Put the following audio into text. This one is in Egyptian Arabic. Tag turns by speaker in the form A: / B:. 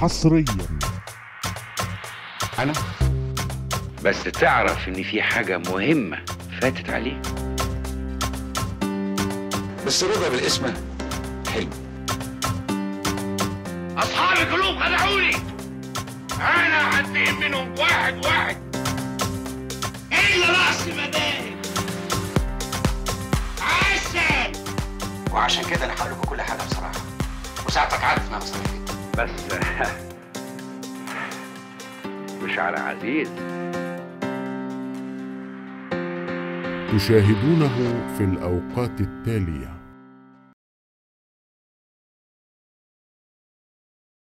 A: حصريا
B: انا بس تعرف ان في حاجة مهمة فاتت عليك بس رضا بالاسم حلو
C: اصحاب القلوب خدعوني انا هنتقم منهم واحد واحد الا راس مباهج عسل
B: وعشان كده انا هقول لكم كل حاجة بصراحة وساعتك عارف انها بصراحة بس مش على عزيز
A: تشاهدونه في الأوقات التالية